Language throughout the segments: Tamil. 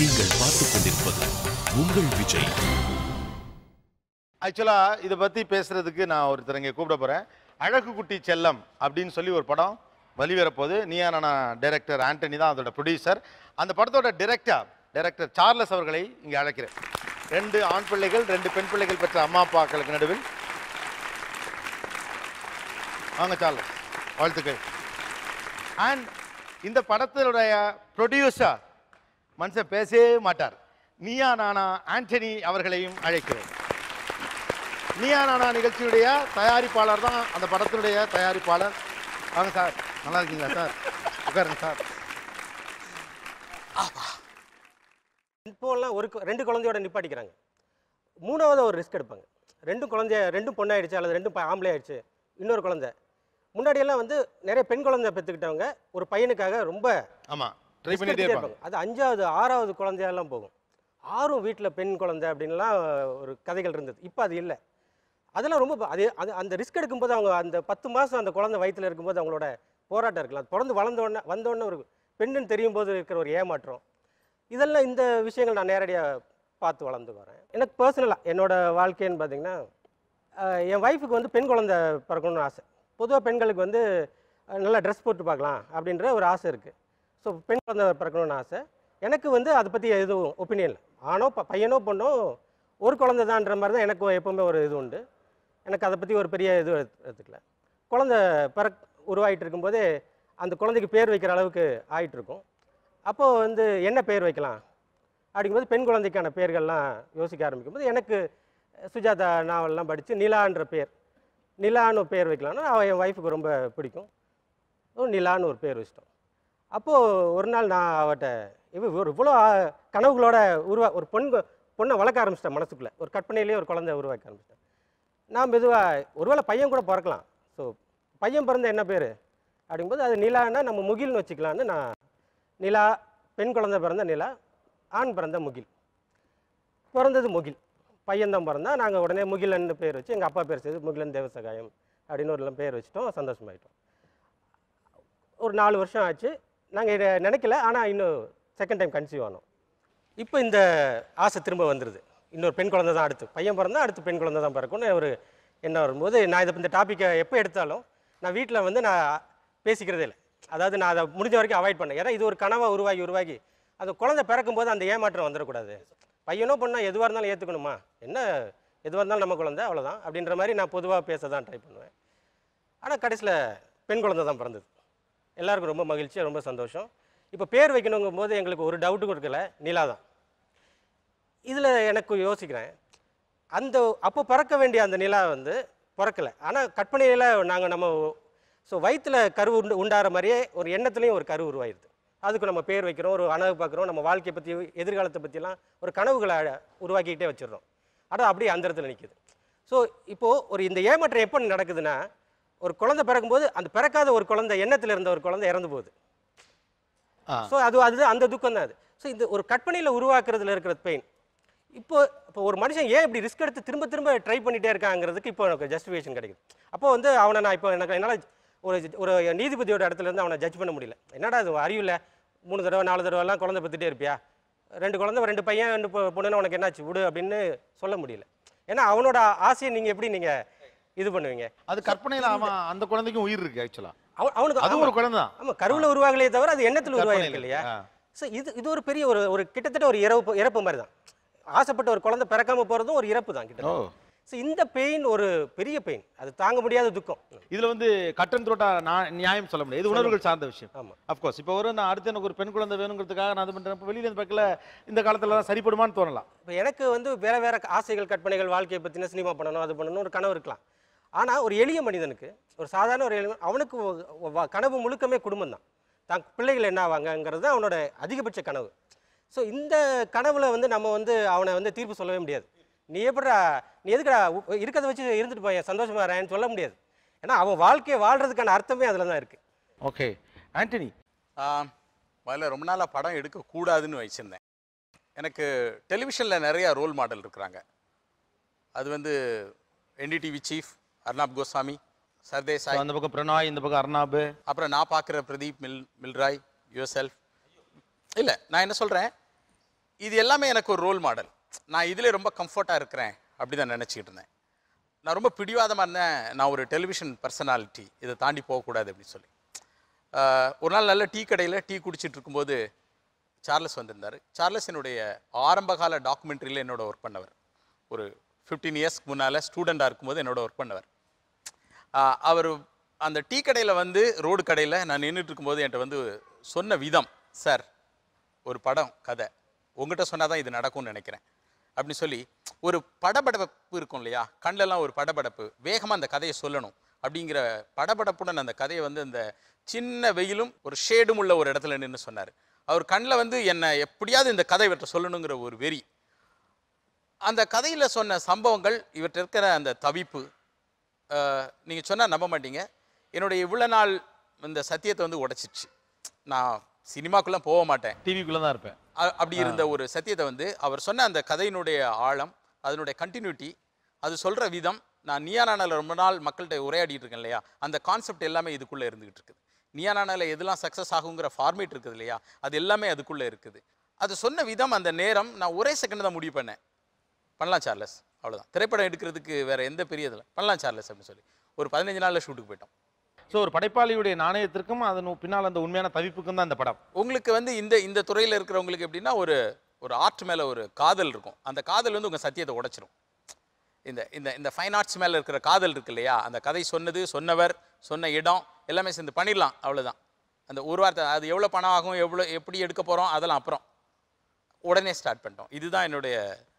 நீங்கள் பார்த்துக் கொண்டிருப்பது உங்கள் விஜய் ஆக்சுவலாக இதை பற்றி பேசுறதுக்கு நான் ஒருத்தர் இங்கே கூப்பிட போகிறேன் அழகு குட்டி செல்லம் அப்படின்னு சொல்லி ஒரு படம் வெளிவரப்போகுது நீயா நானா டைரக்டர் ஆண்டனி தான் அதோட ப்ரொடியூசர் அந்த படத்தோட டைரக்டர் டைரக்டர் சார்லஸ் அவர்களை இங்கே அழைக்கிறேன் ரெண்டு ஆண் பிள்ளைகள் ரெண்டு பெண் பிள்ளைகள் பெற்ற அம்மா அப்பாக்களுக்கு நடுவில் வாங்க சார்லஸ் வாழ்த்துக்கள் அண்ட் இந்த படத்தினுடைய ப்ரொடியூசர் மனுஷன் பேசவே மாட்டார் நீயா நானா ஆண்டனி அவர்களையும் அழைக்கிறேன் நீயா நானா நிகழ்ச்சியுடைய தயாரிப்பாளர் தான் அந்த படத்தினுடைய தயாரிப்பாளர் வாங்க சார் நல்லா இருக்கீங்களா சார் உட்காருங்க சார் இப்போலாம் ஒரு கு- ரெண்டு குழந்தையோட நிப்பாட்டிக்கிறாங்க மூணாவது ஒரு ரிஸ்க் எடுப்பாங்க ரெண்டும் குழந்தைய ரெண்டும் பொண்ணாயிடுச்சு அல்லது ரெண்டும் ப- ஆம்பளை ஆயிடுச்சு இன்னொரு குழந்தை முன்னாடியெல்லாம் வந்து நிறைய பெண் குழந்தை பெற்றுக்கிட்டவங்க ஒரு பையனுக்காக ரொம்ப ஆமா ட்ரை risk பண்ணிட்டே எடுத்துட்டே இருப்பாங்க அது அஞ்சாவது ஆறாவது குழந்தையெல்லாம் போகும் ஆறும் வீட்டில் பெண் குழந்தை அப்படின்லாம் ஒரு கதைகள் இருந்தது இப்போ அது இல்லை அதெல்லாம் ரொம்ப ப- அது அது அந்த ரிஸ்க் எடுக்கும்போது அவங்க அந்த பத்து மாதம் அந்த குழந்தை வயித்துல இருக்கும்போது அவங்களோட போராட்டம் இருக்கலாம் அது பிறந்து வளர்ந்த உடனே வந்த உடனே ஒரு பெண்ணுன்னு தெரியும் போது இருக்கிற ஒரு ஏமாற்றம் இதெல்லாம் இந்த விஷயங்கள் நான் நேரடியாக பார்த்து வளர்ந்து வரேன் எனக்கு பர்சனலாக என்னோட வாழ்க்கைன்னு பார்த்தீங்கன்னா ஆஹ், என் ஒய்ஃபுக்கு வந்து பெண் குழந்தை பிறக்கணும்னு ஆசை பொதுவாக பெண்களுக்கு வந்து அஹ், நல்லா ட்ரெஸ் போட்டு பார்க்கலாம் அப்படின்ற ஒரு ஆசை இருக்குது ஸோ பெண் குழந்தை பிறக்கணும்னு ஆசை எனக்கு வந்து அதை பற்றி எதுவும் ஒப்பீனியன் இல்லை ஆணோ ப- பையனோ பொண்ணோ ஒரு குழந்தை தான்ற மாதிரி தான் எனக்கு எப்போவுமே ஒரு இது உண்டு எனக்கு அதை பற்றி ஒரு பெரிய இது எடுத்து- எடுத்துக்கல குழந்தை பிறக் உருவாகிட்டு இருக்கும்போதே அந்த குழந்தைக்கு பேர் வைக்கிற அளவுக்கு ஆயிட்டு இருக்கும் அப்போது வந்து என்ன பேர் வைக்கலாம் அப்படிங்கும்போது பெண் குழந்தைக்கான பேர்கள்லாம் யோசிக்க ஆரம்பிக்கும்போது எனக்கு சுஜாதா நாவல்லாம் படித்து நிலான்ற பேர் நிலான்னு பேர் வைக்கலாம்னா அவன் என் ஒய்ஃபுக்கு ரொம்ப பிடிக்கும் ஒரு நிலான்னு ஒரு பேர் வச்சிட்டோம் அப்போது ஒரு நாள் நான் அவட்ட இவ ஒரு இவ்வளோ ஆ- கனவுகளோட உருவா ஒரு பொண் கு- பொண்ணை வளர்க்க ஆரம்பிச்சிட்டேன் மனசுக்குள்ளே ஒரு கற்பனையிலேயே ஒரு குழந்தை உருவாக்க ஆரம்பிச்சிட்டேன் நான் மெதுவாக ஒருவேளை பையன் கூட பிறக்கலாம் ஸோ பையன் பிறந்த என்ன பேர் அப்படிங்கும்போது அது நிலான்னா நம்ம முகில்னு வச்சுக்கலான்னு நான் நிலா பெண் குழந்தை பிறந்த நிலா ஆண் பிறந்த முகில் பிறந்தது முகில் பையன்தான் பிறந்தா நாங்கள் உடனே முகிலன்னு பேர் வச்சு எங்கள் அப்பா பேர் சேர்த்து முகிலன் தேவசகாயம் அப்படின்னு ஒரு பேர் வச்சுட்டோம் சந்தோஷமாயிட்டோம் ஒரு நாலு வருஷம் ஆச்சு நாங்கள் இதை நினைக்கல ஆனால் இன்னும் செகண்ட் டைம் கன்சீவ் ஆனோம் இப்போ இந்த ஆசை திரும்ப வந்துடுது இன்னொரு பெண் குழந்தை தான் அடுத்து பையன் பிறந்தா அடுத்து பெண் குழந்தை தான் பிறக்கும்னு ஒரு எண்ணம் வரும்போது நான் இதை இந்த டாப்பிக்கை எப்போ எடுத்தாலும் நான் வீட்டில் வந்து நான் பேசிக்கிறதே இல்லை அதாவது நான் அதை முடிஞ்ச வரைக்கும் அவாய்ட் பண்ணேன் ஏன்னா இது ஒரு கனவாக உருவாகி உருவாகி அந்த குழந்தை பிறக்கும்போது அந்த ஏமாற்றம் வந்துடக்கூடாது பையனோ பொண்ணா எதுவாக இருந்தாலும் ஏற்றுக்கணுமா என்ன எதுவாக இருந்தாலும் நம்ம குழந்தை அவ்வளோதான் அப்படின்ற மாதிரி நான் பொதுவாக பேச தான் ட்ரை பண்ணுவேன் ஆனால் கடைசியில் பெண் குழந்தை தான் பிறந்தது எல்லாருக்கும் ரொம்ப மகிழ்ச்சி ரொம்ப சந்தோஷம் இப்போ பேர் வைக்கணுங்கும் போது எங்களுக்கு ஒரு டவுட்டும் இருக்கல நிலா தான் இதில் எனக்கு யோசிக்கிறேன் அந்த அப்போ பிறக்க வேண்டிய அந்த நிலா வந்து பிறக்கலை ஆனால் கற்பனையில் நாங்கள் நம்ம ஸோ வயிற்றில் கரு உண்டு உண்டாகிற மாதிரியே ஒரு எண்ணத்துலேயும் ஒரு கரு உருவாயிருது அதுக்கு நம்ம பேர் வைக்கிறோம் ஒரு அணகு பார்க்குறோம் நம்ம வாழ்க்கையை பற்றி எதிர்காலத்தை பற்றிலாம் ஒரு கனவுகளை உருவாக்கிக்கிட்டே வச்சிடுறோம் ஆனால் அப்படியே அந்த இடத்துல நிற்குது ஸோ இப்போது ஒரு இந்த ஏமாற்றம் எப்போ நடக்குதுன்னா ஒரு குழந்தை பிறக்கும்போது அந்த பிறக்காத ஒரு குழந்தை எண்ணத்தில் இருந்த ஒரு குழந்தை இறந்து போகுது ஆ. ஸோ அது அது அந்த துக்கம் தான் அது ஸோ இந்த ஒரு கற்பனையில் உருவாக்குறதுல இருக்கிற பெயின் இப்போ இப்போ ஒரு மனுஷன் ஏன் இப்படி ரிஸ்க் எடுத்து திரும்ப திரும்ப ட்ரை பண்ணிட்டே இருக்காங்கிறதுக்கு இப்போ எனக்கு ஜஸ்டிஃபிகேஷன் கிடைக்குது அப்போ வந்து அவனை நான் இப்போ எனக்கு என்னால் ஒரு ஒரு நீதிபதியோட இடத்துல இருந்து அவனை ஜட்ஜ் பண்ண முடியல என்னடா அது அறிவில்ல மூணு தடவை நாலு தடவைலாம் குழந்தை பெற்றுட்டே இருப்பியா ரெண்டு குழந்தை ரெண்டு பையன் ரெண்டு பொ- பொண்ணுன்னா உனக்கு என்னாச்சு விடு அப்படின்னு சொல்ல முடியல ஏன்னா அவனோட ஆசையை நீங்கள் எப்படி நீங்கள் இது பண்ணுவீங்க அது கற்பனையில அவன் அந்த குழந்தைக்கும் உயிர் இருக்கு ஆக்சுவலா அவன் அவனுக்கு அதுவும் ஒரு குழந்தை தான் ஆமா கருவில் உருவாகலையே தவிர அது எண்ணத்தில் உருவாகிருக்கு கற்பனையில. இல்லையா ஆ. ஸோ இது இது ஒரு பெரிய ஒரு ஒரு கிட்டத்தட்ட ஒரு இறப்பு இறப்பு மாதிரி தான் ஆசைப்பட்ட ஒரு குழந்தை பிறக்காம போகிறதும் ஒரு இறப்பு தான் ஓ கிட்ட ஸோ இந்த பெயின் ஒரு பெரிய பெயின் அது தாங்க முடியாத துக்கம் இதுல வந்து கட்டன் தோட்டா நான் நியாயம் சொல்ல முடியாது இது உணர்வுகள் சார்ந்த விஷயம் ஆமா அஃப்கோர்ஸ் இப்போ ஒரு நான் அடுத்து எனக்கு ஒரு பெண் குழந்தை வேணுங்கிறதுக்காக நான் அது பண்றேன் இப்போ வெளியில இருந்து பார்க்கல இந்த காலத்துல தான் சரிப்படுமான்னு தோணலாம் இப்போ எனக்கு வந்து வேற வேற ஆசைகள் கற்பனைகள் வாழ்க்கையை பற்றின சினிமா பண்ணணும் அது பண்ணணும் ஒரு கனவு இருக்கலாம் ஆனால் ஒரு எளிய மனிதனுக்கு ஒரு சாதாரண ஒரு எளிய அவனுக்கு ஒ- வ- கனவு முழுக்கமே குடும்பம் தான் தான் பிள்ளைகள் என்ன ஆவாங்கங்கிறது தான் அவனோட அதிகபட்ச கனவு ஸோ இந்த கனவுல வந்து நம்ம வந்து அவனை வந்து தீர்ப்பு சொல்லவே முடியாது நீ எப்படிடா நீ எதுக்குடா உ- இருக்கிறத வச்சு இருந்துட்டு போய் சந்தோஷமா இருன்னு சொல்ல முடியாது ஏன்னா அவன் வாழ்க்கையை வாழ்றதுக்கான அர்த்தமே அதில் தான் இருக்குது ஓகே ஆண்டனி ஆம், முதல்ல ரொம்ப நாளாக படம் எடுக்கக்கூடாதுன்னு வச்சுருந்தேன் எனக்கு டெலிவிஷனில் நிறையா ரோல் மாடல் இருக்கிறாங்க அது வந்து என்டிடிவி சீஃப் அர்னாப் கோஸ்வாமி சர்தேசாய் அந்த பக்கம் பிரணாய் இந்த பக்கம் அர்னாபு அப்புறம் நான் பார்க்குற பிரதீப் மில் மில்ராய் யுவர் செல்ஃப் இல்லை நான் என்ன சொல்கிறேன் இது எல்லாமே எனக்கு ஒரு ரோல் மாடல் நான் இதிலே ரொம்ப கம்ஃபர்ட்டாக இருக்கிறேன் அப்படி தான் நினச்சிக்கிட்டு இருந்தேன் நான் ரொம்ப பிடிவாதமாக இருந்தேன் நான் ஒரு டெலிவிஷன் பர்சனாலிட்டி இதை தாண்டி போகக்கூடாது அப்படின்னு சொல்லி ஆஹ், ஒரு நாள் நல்ல டீ கடையில் டீ குடிச்சிட்டு இருக்கும்போது சார்லஸ் வந்திருந்தார் சார்லஸ் என்னுடைய ஆரம்பகால டாக்குமெண்ட்ரியில் என்னோட ஒர்க் பண்ணவர் ஒரு ஃபிஃப்டீன் இயர்ஸ்க்கு முன்னால் ஸ்டூடெண்ட்டாக இருக்கும்போது என்னோட ஒர்க் பண்ணவர் அவர் அந்த டீ கடையில் வந்து ரோடு கடையில் நான் நின்றுட்டு இருக்கும்போது என்கிட்ட வந்து சொன்ன விதம் சார் ஒரு படம் கதை உங்ககிட்ட சொன்னால் தான் இது நடக்கும்னு நினைக்கிறேன் அப்படின்னு சொல்லி ஒரு படபடப்பு இருக்கும் இல்லையா கண்ணிலலாம் ஒரு படபடப்பு வேகமாக அந்த கதையை சொல்லணும் அப்படிங்கிற படபடப்புடன் அந்த கதையை வந்து அந்த சின்ன வெயிலும் ஒரு ஷேடும் உள்ள ஒரு இடத்துல நின்று சொன்னார் அவர் கண்ணில் வந்து என்னை எப்படியாவது இந்த கதை இவற்றை சொல்லணுங்கிற ஒரு வெறி அந்த கதையில் சொன்ன சம்பவங்கள் இவற்றை இருக்கிற அந்த தவிப்பு நீங்கள் சொன்னால் நம்ப மாட்டீங்க என்னுடைய இவ்வளோ நாள் இந்த சத்தியத்தை வந்து உடைச்சிச்சு நான் சினிமாக்குள்ளே போக மாட்டேன் டிவிக்குள்ள தான் இருப்பேன் அ- அப்படி இருந்த ஒரு சத்தியத்தை வந்து அவர் சொன்ன அந்த கதையினுடைய ஆழம் அதனுடைய கண்டினியூட்டி அது சொல்கிற விதம் நான் நியானானால ரொம்ப நாள் மக்கள்கிட்ட உரையாடிட்டு இருக்கேன் இல்லையா அந்த கான்செப்ட் எல்லாமே இதுக்குள்ளே இருந்துகிட்டு இருக்குது நியானானால எதெல்லாம் சக்ஸஸ் ஆகுங்கிற ஃபார்மேட் இருக்குது இல்லையா அது எல்லாமே அதுக்குள்ளே இருக்குது அது சொன்ன விதம் அந்த நேரம் நான் ஒரே செகண்ட் தான் முடிவு பண்ணேன் பண்ணலாம் சார்லஸ் அவ்வளோதான் திரைப்படம் எடுக்கிறதுக்கு வேற எந்த பெரிய இதில் பண்ணலாம் சார்லஸ் அப்படின்னு சொல்லி ஒரு பதினஞ்சு நாளில் ஷூட்டுக்கு போயிட்டோம் ஸோ ஒரு படைப்பாளியுடைய நாணயத்திற்கும் அதன் பின்னால் அந்த உண்மையான தவிப்புக்கும் தான் இந்த படம் உங்களுக்கு வந்து இந்த இந்த துறையில் இருக்கிறவங்களுக்கு எப்படின்னா ஒரு ஒரு ஆர்ட் மேலே ஒரு காதல் இருக்கும் அந்த காதல் வந்து உங்கள் சத்தியத்தை உடைச்சிரும் இந்த இந்த இந்த ஃபைன் ஆர்ட்ஸ் மேலே இருக்கிற காதல் இருக்கு இல்லையா அந்த கதை சொன்னது சொன்னவர் சொன்ன இடம் எல்லாமே சேர்ந்து பண்ணிடலாம் அவ்வளவுதான் அந்த ஒரு வார்த்தை அது எவ்வளோ பணம் ஆகும் எவ்வளோ எப்படி எடுக்க போகிறோம் அதெல்லாம் அப்புறம் உடனே ஸ்டார்ட் பண்ணிட்டோம் இதுதான் என்னுடைய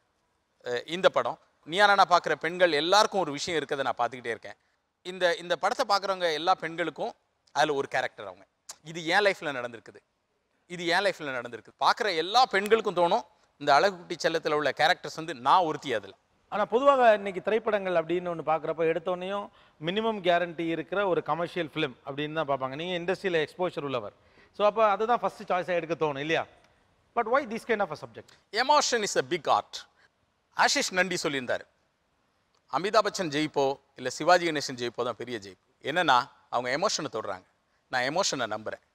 அஹ், இந்த படம் நீயானா பார்க்குற பெண்கள் எல்லாருக்கும் ஒரு விஷயம் இருக்கிறத நான் பார்த்துக்கிட்டே இருக்கேன் இந்த இந்த படத்தை பார்க்குறவங்க எல்லா பெண்களுக்கும் அதில் ஒரு கேரக்டர் அவங்க இது என் லைஃப்பில் நடந்திருக்குது இது என் லைஃப்பில் நடந்திருக்கு பார்க்குற எல்லா பெண்களுக்கும் தோணும் இந்த அழகுக்குட்டி செல்லத்தில் உள்ள கேரக்டர்ஸ் வந்து நான் ஒருத்தி அதில் ஆனால் பொதுவாக இன்னைக்கு திரைப்படங்கள் அப்படின்னு ஒன்று பார்க்குறப்ப எடுத்தோடனையும் மினிமம் கேரண்டி இருக்கிற ஒரு கமர்ஷியல் ஃபிலிம் அப்படின்னு தான் பார்ப்பாங்க நீங்கள் இண்டஸ்ட்ரியில் எக்ஸ்போஷர் உள்ளவர் ஸோ அப்போ அதுதான் ஃபஸ்ட்டு சாய்ஸாக எடுக்க தோணும் இல்லையா but why this kind of a subject emotion is a big art Ashish Nandy சொல்லியிருந்தார் அமிதாப் பச்சன் ஜெயிப்போ இல்லை சிவாஜி கணேசன் ஜெயிப்போ தான் பெரிய ஜெயிப்பு என்னன்னா அவங்க எமோஷனை தொடுறாங்க நான் எமோஷனை நம்புகிறேன்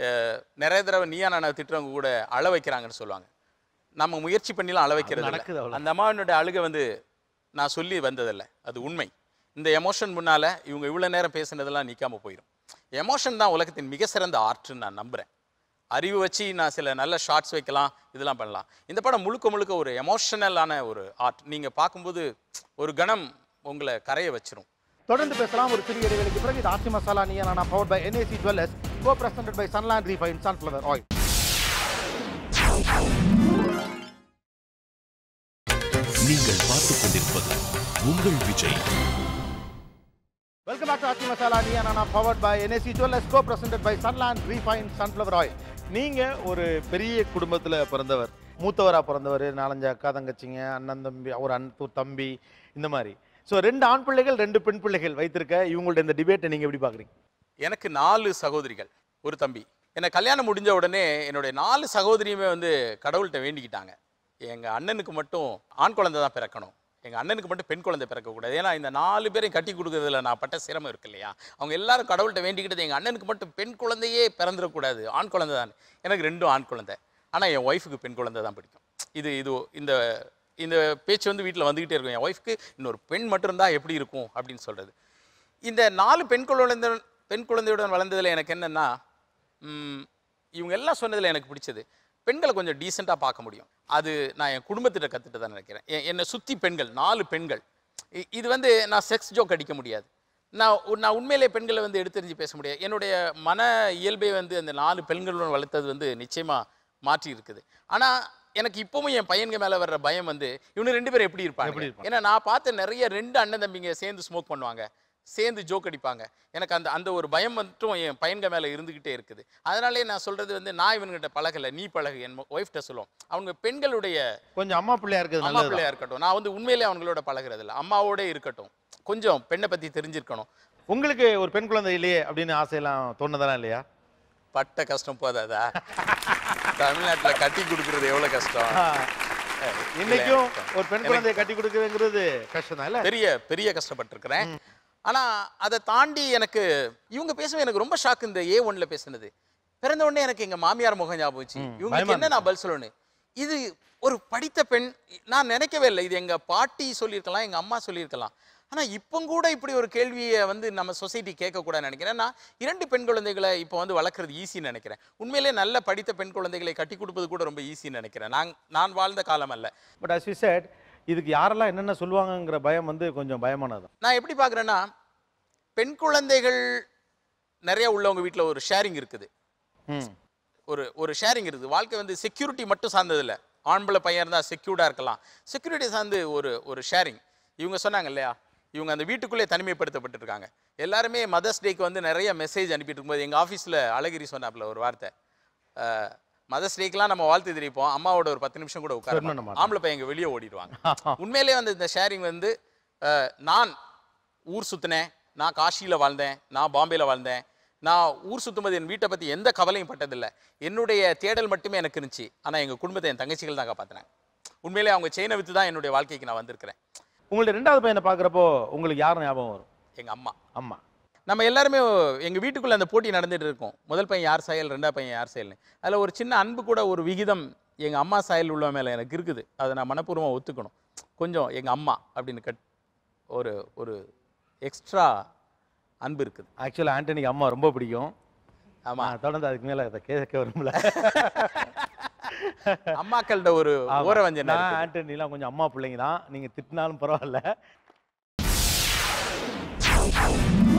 நிறைய தடவை நீயா நான் திட்டுறவங்க கூட அழ வைக்கிறாங்கன்னு சொல்லுவாங்க நம்ம முயற்சி பண்ணிலாம் அழ வைக்கிறது இல்ல. நடக்குது அவ்வளவு. அந்த அம்மாவினுடைய அழுகை வந்து நான் சொல்லி வந்ததில்லை அது உண்மை இந்த எமோஷன் முன்னால் இவங்க இவ்வளோ நேரம் பேசுனதெல்லாம் நிற்காம போயிடும் எமோஷன் தான் உலகத்தின் மிக சிறந்த ஆர்ட்னு நான் நம்புகிறேன் அறிவு வச்சு நான் சில நல்ல ஷார்ட்ஸ் வைக்கலாம் இதெல்லாம் பண்ணலாம் இந்த படம் முழுக்க முழுக்க ஒரு எமோஷனலான ஒரு ஆர்ட் நீங்கள் பார்க்கும்போது ஒரு கணம் உங்களை கரைய வச்சிரும் தொடர்ந்து பேசலாம் ஒரு சிறிய இடைவெளிக்கு பிறகு இது ஆச்சி மசாலா நீ நான் power by NAC jewellers co presented by Sunland refine sunflower oil நீங்கள் பார்த்துக் கொண்டிருப்பது உங்கள் Vijay welcome back to Aachi Masala நீ நான் powered by NAC jewellers co presented by Sunland refine sunflower oil நீங்க ஒரு பெரிய குடும்பத்துல பிறந்தவர் மூத்தவரா பிறந்தவர் நாலஞ்சு அக்கா தங்கச்சிங்க அண்ணன் தம்பி ஒரு அன் ஒரு தம்பி இந்த மாதிரி ஸோ ரெண்டு ஆண் பிள்ளைகள் ரெண்டு பெண் பிள்ளைகள் வைத்திருக்க இவங்கள்ட்ட இந்த டிபேட்டை நீங்க எப்படி பாக்குறீங்க எனக்கு நாலு சகோதரிகள் ஒரு தம்பி என்னை கல்யாணம் முடிஞ்ச உடனே என்னுடைய நாலு சகோதரியுமே வந்து கடவுள்கிட்ட வேண்டிக்கிட்டாங்க எங்கள் அண்ணனுக்கு மட்டும் ஆண் குழந்தை தான் பிறக்கணும் எங்கள் அண்ணனுக்கு மட்டும் பெண் குழந்தை பிறக்கக்கூடாது ஏன்னா இந்த நாலு பேரையும் கட்டி கொடுக்கறதுல நான் பட்ட சிரமம் இருக்கு இல்லையா அவங்க எல்லாரும் கடவுள்கிட்ட வேண்டிக்கிட்டது எங்கள் அண்ணனுக்கு மட்டும் பெண் குழந்தையே பிறந்துடக்கூடாது ஆண் குழந்தை தான் எனக்கு ரெண்டும் ஆண் குழந்தை ஆனால் என் ஒய்ஃபுக்கு பெண் குழந்தை தான் பிடிக்கும் இது இது இந்த இந்த பேச்சு வந்து வீட்டில் வந்துக்கிட்டே இருக்கும் என் ஒய்ஃப்க்கு இன்னொரு பெண் மட்டும் இருந்தால் எப்படி இருக்கும் அப்படின்னு சொல்கிறது இந்த நாலு பெண் குழந்தை பெண் குழந்தையுடன் வளர்ந்ததில் எனக்கு என்னென்னா ம், இவங்க எல்லாம் சொன்னதில் எனக்கு பிடிச்சது பெண்களை கொஞ்சம் டீசெண்டாக பார்க்க முடியும் அது நான் என் குடும்பத்திட்ட கற்றுட்டு தான் நினைக்கிறேன் எ- என்னை சுற்றி பெண்கள் நாலு பெண்கள் இ- இது வந்து நான் செக்ஸ் ஜோக் அடிக்க முடியாது நான் உ- நான் உண்மையிலே பெண்களை வந்து எடுத்தெறிஞ்சு பேச முடியாது என்னுடைய மன இயல்பை வந்து அந்த நாலு பெண்களுடன் வளர்த்தது வந்து நிச்சயமாக மாற்றி இருக்குது ஆனால் எனக்கு இப்பவும் என் பையன்க மேலே வர்ற பயம் வந்து இவனு ரெண்டு பேரும் எப்படி எப்படி இருப்பாங்க இருப்பாங்க? ஏன்னா நான் பார்த்த நிறைய ரெண்டு அண்ணன் தம்பிங்க சேர்ந்து ஸ்மோக் பண்ணுவாங்க சேர்ந்து ஜோக் அடிப்பாங்க எனக்கு அந்த அந்த ஒரு பயம் மட்டும் என் பையன்க மேலே இருந்துக்கிட்டே இருக்குது அதனாலே நான் சொல்றது வந்து நான் இவன்கிட்ட பழகலை நீ பழகு என் ஒய்ஃப்ட்ட சொல்லுவோம் அவங்க பெண்களுடைய கொஞ்சம் அம்மா பிள்ளையா இருக்கிறது அம்மா நல்லது பிள்ளையா இருக்கட்டும் நான் வந்து உண்மையிலே அவங்களோட பழகுறது இல்லை அம்மாவோட இருக்கட்டும் கொஞ்சம் பெண்ணை பற்றி தெரிஞ்சிருக்கணும் உங்களுக்கு ஒரு பெண் குழந்தை இல்லையே அப்படின்னு ஆசையெல்லாம் தோணுதெல்லாம் இல்லையா பட்ட கஷ்டம் போதாதா தமிழ்நாட்டில் கட்டி கொடுக்கறது எவ்வளோ கஷ்டம் இன்னைக்கும் ஒரு பெண் குழந்தையை கட்டி கொடுக்குறதுங்கிறது கஷ்டம் தான் இல்ல பெரிய பெரிய கஷ்டப்பட்டிருக்கிறேன் ஆனா அதை தாண்டி எனக்கு இவங்க பேசுவது எனக்கு ரொம்ப ஷாக் இந்த ஏ ஒன்ல பேசுனது பிறந்த உடனே எனக்கு எங்க மாமியார் முகம் ஞாபகம் வச்சு ம், இவங்களுக்கு பயமா என்ன நான் பதில் சொல்லணும் இது ஒரு படித்த பெண் நான் நினைக்கவே இல்லை இது எங்க பாட்டி சொல்லியிருக்கலாம் எங்க அம்மா சொல்லியிருக்கலாம் ஆனா இப்போ கூட இப்படி ஒரு கேள்வியை வந்து நம்ம சொசைட்டி கேட்கக்கூடாதுன்னு நினைக்கிறேன் நான் இரண்டு பெண் குழந்தைகளை இப்போ வந்து வளர்க்குறது ஈஸின்னு நினைக்கிறேன் உண்மையிலே நல்ல படித்த பெண் குழந்தைகளை கட்டி கொடுப்பது கூட ரொம்ப ஈஸின்னு நினைக்கிறேன் நான் நான் வாழ்ந்த காலம் அல்ல பட் as you said இதுக்கு யாரெல்லாம் என்னென்ன சொல்லுவாங்கங்கிற பயம் வந்து கொஞ்சம் பயமானது நான் எப்படி பார்க்குறேன்னா பெண் குழந்தைகள் நிறைய உள்ளவங்க வீட்டில் ஒரு ஷேரிங் இருக்குது ம் ஒரு ஒரு ஷேரிங் இருக்குது வாழ்க்கை வந்து செக்யூரிட்டி மட்டும் சார்ந்தது இல்லை ஆண்பிள்ளை பையன் இருந்தால் செக்யூர்டாக இருக்கலாம் செக்யூரிட்டி சார்ந்து ஒரு ஒரு ஷேரிங் இவங்க சொன்னாங்க இல்லையா இவங்க அந்த வீட்டுக்குள்ளே தனிமைப்படுத்தப்பட்டிருக்காங்க எல்லாருமே மதர்ஸ் டேக்கு வந்து நிறைய மெசேஜ் அனுப்பிட்டு இருக்கும்போது எங்கள் ஆஃபீஸில் அழகிரி சொன்னாப்புல ஒரு வார்த்தை மதர்ஸ் டேக்கெலாம் நம்ம வாழ்த்து தெரிவிப்போம் அம்மாவோட ஒரு பத்து நிமிஷம் கூட உட்கார சொல்லணும் மாட்டோம். ஆம்பளை பையன் வெளியே ஓடிடுவாங்க உண்மையிலேயே வந்து இந்த ஷேரிங் வந்து அஹ், நான் ஊர் சுற்றினேன் நான் காஷியில் வாழ்ந்தேன் நான் பாம்பேல வாழ்ந்தேன் நான் ஊர் சுற்றும்போது என் வீட்டை பற்றி எந்த கவலையும் பட்டதில்லை என்னுடைய தேடல் மட்டுமே எனக்கு இருந்துச்சு ஆனால் எங்கள் குடும்பத்தை என் தங்கச்சிகள் தான் காப்பாற்றினாங்க உண்மையிலே அவங்க செயினை விற்று தான் என்னுடைய வாழ்க்கைக்கு நான் வந்திருக்கிறேன் உங்களுடைய ரெண்டாவது பையனை பார்க்குறப்போ உங்களுக்கு யார் ஞாபகம் வரும் எங்கள் அம்மா அம்மா நம்ம எல்லாருமே எங்கள் வீட்டுக்குள்ளே அந்த போட்டி நடந்துட்டு இருக்கும் முதல் பையன் யார் சாயல் ரெண்டாவது பையன் யார் சாயல்னு அதில் ஒரு சின்ன அன்பு கூட ஒரு விகிதம் எங்கள் அம்மா சாயல் உள்ள மேலே எனக்கு இருக்குது அதை நான் மனப்பூர்வமாக ஒத்துக்கணும் கொஞ்சம் எங்கள் அம்மா அப்படின்னு கட் ஒரு ஒரு எக்ஸ்ட்ரா அன்பு இருக்குது ஆக்சுவலாக ஆண்டனிக்கு அம்மா ரொம்ப பிடிக்கும் ஆமாம் நான் தொடர்ந்து அதுக்கு மேலே அதை கேட்க விரும்பல அம்மாக்கள்கிட்ட ஒரு ஆமா. ஓரவஞ்சனை நான் இருக்குது. ஆண்டனிலாம் கொஞ்சம் அம்மா பிள்ளைங்க தான் நீங்கள் திட்டினாலும் பரவாயில்ல